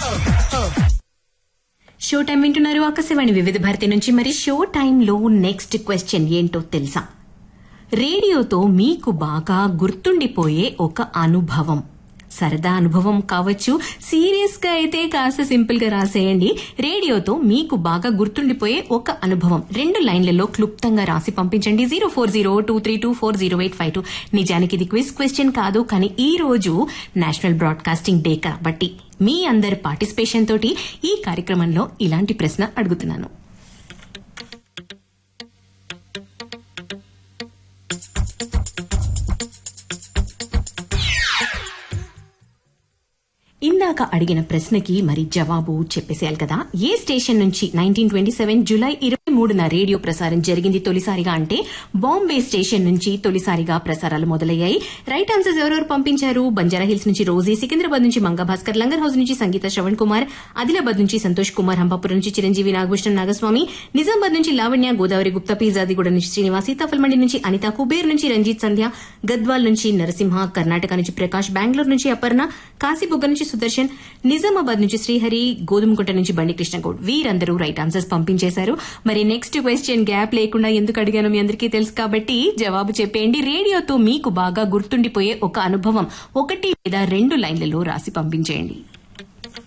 show time వింటున్నారు ఆకాశవాణి వివిధ భారతి నుంచి మరి షో టైంలో నెక్స్ట్ క్వశ్చన్ ఏంటో తెలుసా రేడియోతో మీకు బాగా గుర్తుండిపోయే ఒక అనుభవం సరదా అనుభవం కావచ్చు సీరియస్ గా అయితే కాస్త సింపుల్ గా రాసేయండి రేడియోతో మీకు బాగా గుర్తుండిపోయే ఒక అనుభవం రెండు లైన్లలో క్లుప్తంగా రాసి పంపించండి zero four zero two three two four zero eight five two నిజానికి ఇది క్విజ్ క్వశ్చన్ కాదు కానీ ఈ రోజు నేషనల్ బ్రాడ్కాస్టింగ్ డే కాబట్టి మీ అందరి పార్టిసిపేషన్ తోటి ఈ కార్యక్రమంలో ఇలాంటి ప్రశ్న అడుగుతున్నాను ఇందాక అడిగిన ప్రశ్నకి మరి జవాబు చెప్పేసేయాలి కదా ఏ స్టేషన్ నుంచి నైన్టీన్ ట్వంటీ సెవెన్ జులై ఇరవై మూడున రేడియో ప్రసారం జరిగింది తొలిసారిగా అంటే బాంబే స్టేషన్ నుంచి తొలిసారిగా ప్రసారాలు మొదలయ్యాయి రైట్ ఆన్సర్స్ ఎవరెవరు పంపించారు బంజారా హిల్స్ నుంచి రోజీ సికింద్రాబాద్ నుంచి మంగా భాస్కర్ లంగర్ హౌస్ నుంచి సంగీత శ్రవణ్ కుమార్ ఆదిలాబాద్ నుంచి సంతోష్ కుమార్ హంపాపురం నుంచి చిరంజీవి నాగభూషణం నాగస్వామి నిజామాబాద్ నుంచి లావణ్య గోదావరి గుప్తా పీజాదిగూడ నుంచి శ్రీనివాస్ సీతాఫల్మండి నుంచి అనిత కుబేర్ నుంచి రంజిత్ సంధ్య గద్వాల్ నుంచి నరసింహ కర్ణాటక నుంచి ప్రకాష్ బెంగళూరు నుంచి అపర్ణ కాశీబుగ్గ నుంచి సుదర్శన్ నిజామాబాద్ నుంచి శ్రీహరి గోధుమకుంట నుంచి బండి కృష్ణగౌడ్ వీరందరూ రైట్ ఆన్సర్స్ పంపించేశారు మరి నెక్స్ట్ క్వశ్చన్ గ్యాప్ లేకుండా ఎందుకు అడిగాను మీ అందరికీ తెలుసు కాబట్టి జవాబు చెప్పేయండి రేడియోతో మీకు బాగా గుర్తుండిపోయే ఒక అనుభవం ఒకటి లేదా రెండు లైన్లలో రాసి పంపించేయండి